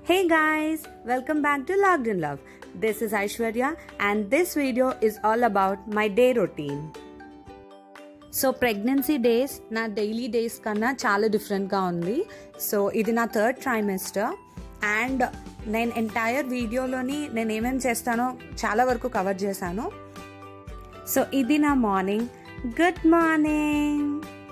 Hey guys, welcome back to Logged in Love. This is Aishwarya and this video is all about my day routine. So pregnancy days నా daily days కన్నా చాలా డిఫరెంట్గా ఉంది so ఇది నా third trimester and నేను entire వీడియోలోని నేను ఏమేమి చేస్తానో చాలా వరకు కవర్ చేశాను సో ఇది నా morning good morning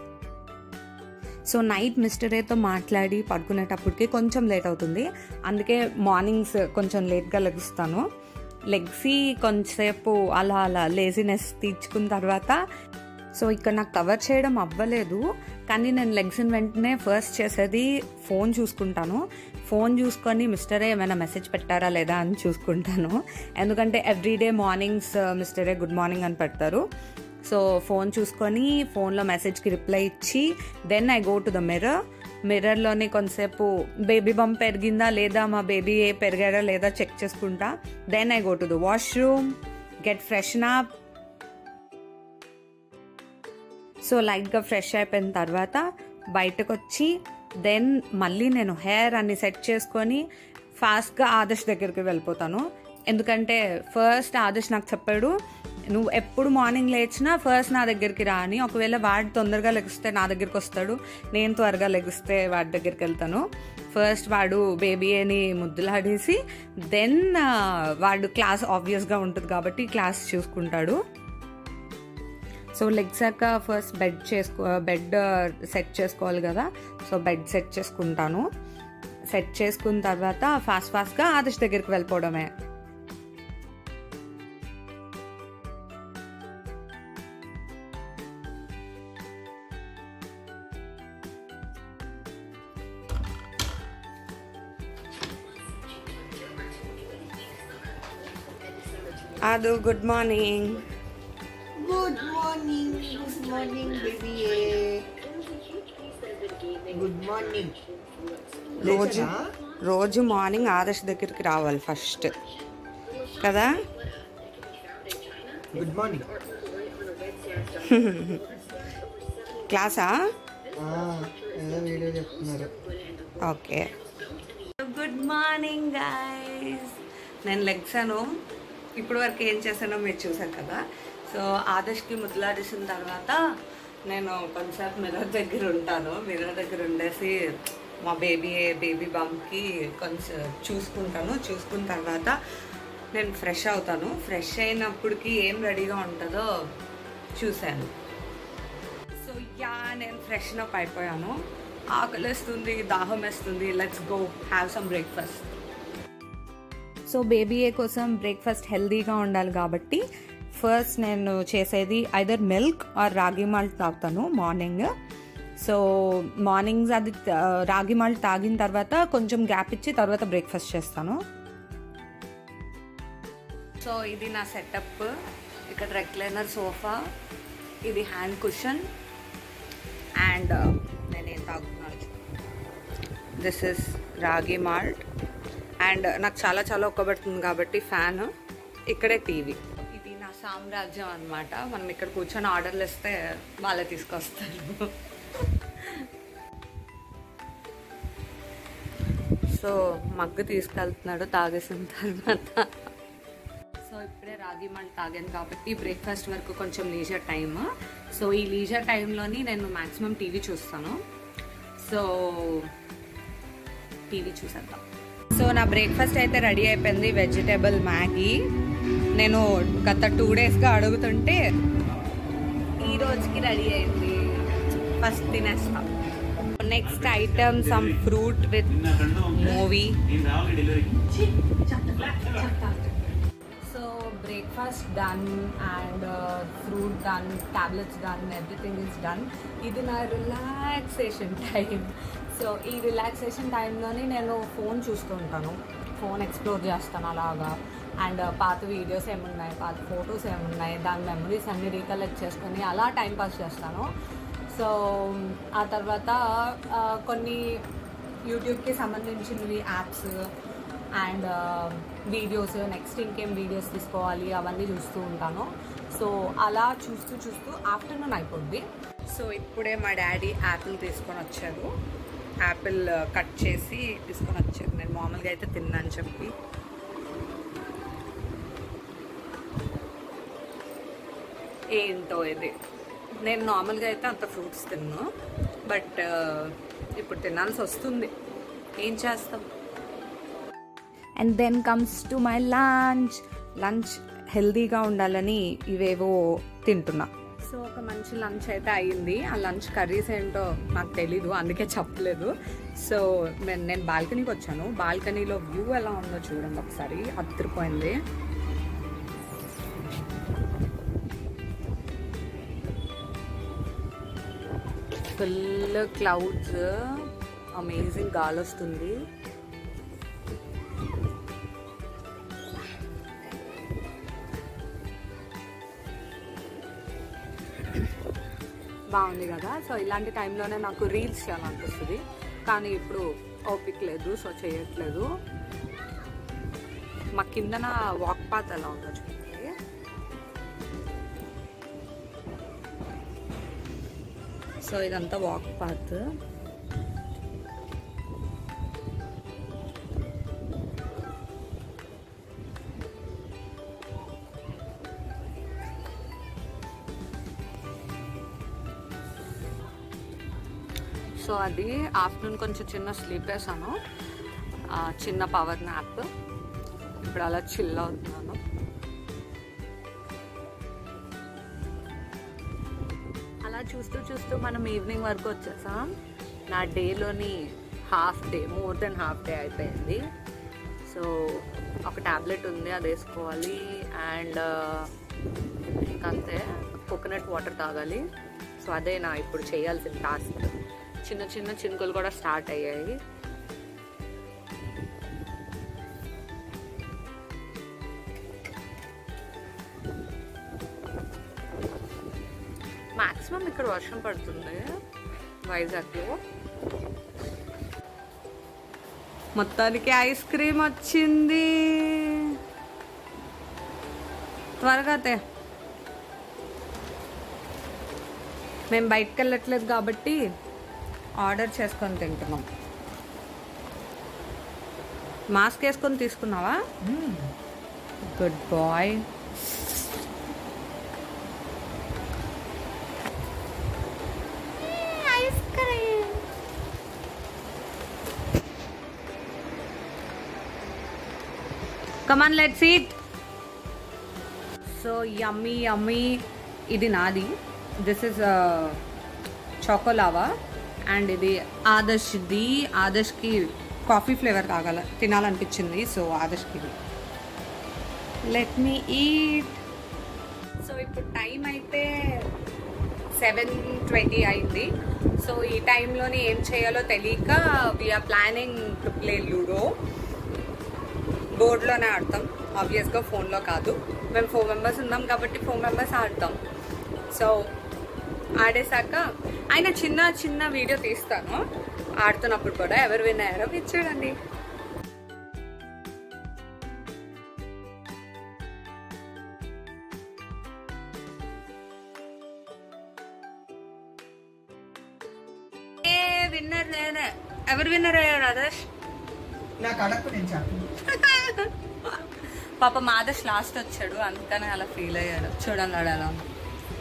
so night mister ఏతో మాట్లాడి పడుకునేటప్పటికి కొంచెం లేట్ అవుతుంది అందుకే మార్నింగ్స్ కొంచెం లేట్గా లెగుస్తాను లెగ్సి కొంచెంసేపు అలా అలా లేజినెస్ తీర్చుకున్న తర్వాత సో ఇక్కడ నాకు కవర్ చేయడం అవ్వలేదు కానీ నేను లెగ్సిన వెంటనే ఫస్ట్ చేసేది ఫోన్ చూసుకుంటాను ఫోన్ చూసుకొని మిస్టరే ఏమైనా మెసేజ్ పెట్టారా లేదా అని చూసుకుంటాను ఎందుకంటే ఎవ్రీడే మార్నింగ్స్ మిస్టరే గుడ్ మార్నింగ్ అని పెడతారు సో ఫోన్ చూసుకొని ఫోన్లో మెసేజ్కి రిప్లై ఇచ్చి then I go to the mirror మిర్రర్లోని కొంతసేపు బేబీ బంప్ పెరిగిందా లేదా మా బేబీ ఏ పెరిగారా లేదా చెక్ చేసుకుంటా then I go to the washroom get freshen up so లైట్గా ఫ్రెష్ అయిపోయిన తర్వాత బయటకు వచ్చి దెన్ మళ్ళీ నేను హెయిర్ అన్ని సెట్ చేసుకొని ఫాస్ట్గా ఆదర్శ్ దగ్గరికి వెళ్ళిపోతాను ఎందుకంటే ఫస్ట్ ఆదర్శ్ నాకు చెప్పాడు నువ్వు ఎప్పుడు మార్నింగ్ లేచినా ఫస్ట్ నా దగ్గరికి రా అని ఒకవేళ వాడు తొందరగా లెగిస్తే నా దగ్గరికి వస్తాడు నేను త్వరగా లెగిస్తే వాడి దగ్గరికి వెళ్తాను ఫస్ట్ వాడు బేబీ అని ముద్దులాడేసి దెన్ వాడు క్లాస్ ఆబ్వియస్గా ఉంటుంది కాబట్టి క్లాస్ చూసుకుంటాడు సో లెగ్సాక ఫస్ట్ బెడ్ చేసుకో బెడ్ సెట్ చేసుకోవాలి కదా సో బెడ్ సెట్ చేసుకుంటాను సెట్ చేసుకున్న తర్వాత ఫాస్ట్ ఫాస్ట్గా ఆదర్శ్ దగ్గరికి వెళ్ళిపోవడమే ఆదు good morning Good morning, good morning, baby. Good morning. రోజు లేచారా? రోజు మార్నింగ్ ఆదర్శ్ దగ్గరికి రావాలి ఫస్ట్ కదా గుడ్ మార్నింగ్ క్లాసా ఏదో వీడియో చెప్తున్నారు ఓకే గుడ్ మార్నింగ్ గాయస్ నేను లెగ్సాను ఇప్పుడు వరకు ఏం చేశానో మీరు చూసారు కదా సో ఆదర్శ్కి ముద్దులాడేసిన తర్వాత నేను కొంచెంసేపు మిర్రర్ దగ్గర ఉంటాను మిర్రర్ దగ్గర ఉండేసి మా బేబీ బేబీ బంప్కి కొంచెం చూసుకుంటాను చూసుకున్న తర్వాత నేను ఫ్రెష్ అవుతాను ఫ్రెష్ అయినప్పటికి ఏం రెడీగా ఉంటుందో చూశాను సో యా నేను ఫ్రెష్ అప్ అయిపోయాను ఆకలిస్తుంది దాహం వేస్తుంది let's go have some breakfast so baby ఏ కోసం బ్రేక్ఫాస్ట్ హెల్దీగా ఉండాలి కాబట్టి ఫస్ట్ నేను చేసేది either milk or ragi malt తాగుతాను మార్నింగ్ సో మార్నింగ్స్ అది త- రాగి మాల్ట్ తాగిన తర్వాత కొంచెం గ్యాప్ ఇచ్చి తర్వాత బ్రేక్ఫాస్ట్ చేస్తాను సో ఇది నా సెటప్ ఇక్కడ రెక్లైనర్ సోఫా ఇది హ్యాండ్ కుషన్ అండ్ నేనేం తాగుతున్నాను this is ragi malt and నాకు చాలా చాలా ఒక్కబడుతుంది కాబట్టి ఫ్యాన్ ఇక్కడే టీవీ ఇది నా సామ్రాజ్యం అన్నమాట మనం ఇక్కడ కూర్చొని ఆర్డర్లు ఇస్తే వాళ్ళే తీసుకొస్తారు సో మగ్గు తీసుకెళ్తున్నాడు తాగేసిన తర్వాత సో ఇప్పుడే రాగి మల్ట్ తాగాను కాబట్టి బ్రేక్ఫాస్ట్ వరకు కొంచెం లీజర్ టైమ్ సో ఈ లీజర్ టైంలోని నేను మాక్సిమం టీవీ చూస్తాను సో టీవీ చూసేద్దాం సో నా బ్రేక్ఫాస్ట్ అయితే రెడీ అయిపోయింది వెజిటేబుల్ మ్యాగీ నేను గత టూ డేస్గా అడుగుతుంటే ఈ రోజుకి రెడీ అయింది ఫస్ట్ తినేస్తాం next item some fruit with movie so breakfast done and fruit done tablets done everything is done ఇది నా రిలాక్సేషన్ టైం సో ఈ రిలాక్సేషన్ టైంలోనే నేను ఫోన్ చూస్తూ ఉంటాను ఫోన్ ఎక్స్ప్లోర్ చేస్తాను అలాగా అండ్ పాత వీడియోస్ ఏమున్నాయి పాత ఫొటోస్ ఏమున్నాయి దాని మెమరీస్ అన్ని రీకలెక్ట్ చేసుకొని అలా టైం పాస్ చేస్తాను సో ఆ తర్వాత ఆ, కొన్ని యూట్యూబ్కి సంబంధించినవి యాప్స్ అండ్ వీడియోస్ నెక్స్ట్ ఇంకేం వీడియోస్ తీసుకోవాలి అవన్నీ చూస్తూ ఉంటాను సో అలా చూస్తూ చూస్తూ ఆఫ్టర్నూన్ అయిపోద్ది సో ఇప్పుడే మా డాడీ యాపిల్ తీసుకొని వచ్చారు యాపిల్ కట్ చేసి తీసుకొని వచ్చారు నేను మామూలుగా అయితే తిన్నా అని చెప్పి ఏంటో ఇది నేను నార్మల్గా అయితే అంత ఫ్రూట్స్ తిన్ను బట్ ఇప్పుడు తినాల్సి వస్తుంది ఏం చేస్తాం and then comes to my lunch lunch హెల్దీగా ఉండాలని ఇవేవో తింటున్నా సో ఒక మంచి లంచ్ అయితే అయ్యింది ఆ లంచ్ కర్రీస్ ఏంటో నాకు తెలీదు అందుకే చెప్పలేదు సో నేను నేను బాల్కనీకి వచ్చాను బాల్కనీలో వ్యూ ఎలా ఉందో చూడండి ఒకసారి అదిరిపోయింది ఫుల్ క్లౌడ్స్ అమేజింగ్ గాలి వస్తుంది బాగుంది కదా సో ఇలాంటి టైంలోనే నాకు రీల్స్ చేయాలనిపిస్తుంది కానీ ఇప్పుడు ఓపిక లేదు సో చేయట్లేదు మా కిందన వాక్ పాత్ ఎలా ఉందో చూడండి సో ఇదంతా వాక్ పాత్ సో అది ఆఫ్టర్నూన్ కొంచెం చిన్న స్లీప్ వేసాను ఆ, చిన్న పవర్ నాప్ ఇప్పుడు అలా చిల్ అవుతున్నాను అలా చూస్తూ చూస్తూ మనం ఈవినింగ్ వరకు వచ్చేసాం నా డేలోని half day more then half day అయిపోయింది సో ఒక ట్యాబ్లెట్ ఉంది అది వేసుకోవాలి అండ్ ఇంకంతే కోకోనట్ వాటర్ తాగాలి సో అదే నా ఇప్పుడు చేయాల్సిన టాస్క్ చిన్న చిన్న చినుకులు కూడా స్టార్ట్ అయ్యాయి మాక్సిమం ఇక్కడ వర్షం పడుతుంది వైజాగ్లో మొత్తానికి ఐస్ క్రీమ్ వచ్చింది త్వరగా తే మేము బయటకు వెళ్ళట్లేదు కాబట్టి ఆర్డర్ చేసుకొని తింటున్నాం మాస్క్ వేసుకొని తీసుకున్నావా good boy ice cream come on let's eat so yummy yummy ఇది నాది దిస్ ఇస్ చోకోలావా అండ్ ఇది ఆదర్శ్ది ఆదర్శ్కి కాఫీ ఫ్లేవర్ తాగాల తినాలనిపించింది సో ఆదర్శ్కి ఇది లెట్ మీ ఈట్ సో ఇప్పుడు టైం అయితే సెవెన్ ట్వంటీ అయింది సో ఈ టైంలోని ఏం చేయాలో తెలియక we're planning to play ludo బోర్డ్లోనే ఆడతాం ఆబ్వియస్గా ఫోన్లో కాదు మేము ఫోర్ మెంబర్స్ ఉన్నాం కాబట్టి ఫోర్ మెంబర్స్ ఆడతాం సో ఆడేశాక ఆయన చిన్న చిన్న వీడియో తీస్తాను ఆడుతున్నప్పుడు కూడా ఎవరు విన్ అయ్యారో మీరు చూడండి ఏ విన్నర్ నేనే ఎవరు విన్నర్ అయ్యారు ఆదర్శ్ నాకు అడగకు నేను చెప్పను పాప మాదర్శ్ లాస్ట్ వచ్చాడు అందుకని అలా ఫీల్ అయ్యాడు చూడండి ఆడు ఎలా ఉంది.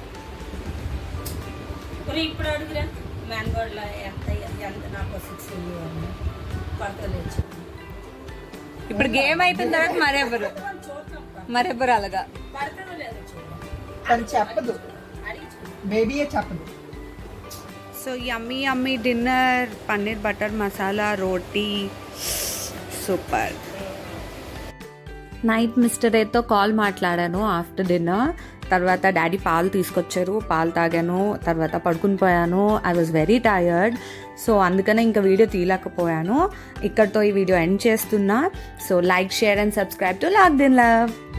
మరి ఇప్పుడు అడుగురా మ్యాంగోడ్ లో ఎంత ఎంత నాకు సిక్స్ పడతలేదు ఇప్పుడు గేమ్ అయిపోయిన తర్వాత మరెవరు మరెవరు అలాగా పడతారో లేదో చూడు తను చెప్పదు అడిగి చూడు బేబీయే చెప్పదు so yummy yummy dinner paneer butter masala roti super night mister ఏతో కాల్ మాట్లాడాను ఆఫ్టర్ డిన్నర్ తర్వాత డాడీ పాలు తీసుకొచ్చారు పాలు తాగాను తర్వాత పడుకుని పోయాను I was very tired so అందుకనే ఇంకా వీడియో తీయలేకపోయాను ఇక్కడితో ఈ వీడియో ఎండ్ చేస్తున్నా so like share and subscribe to లాక్ దిన్ లవ్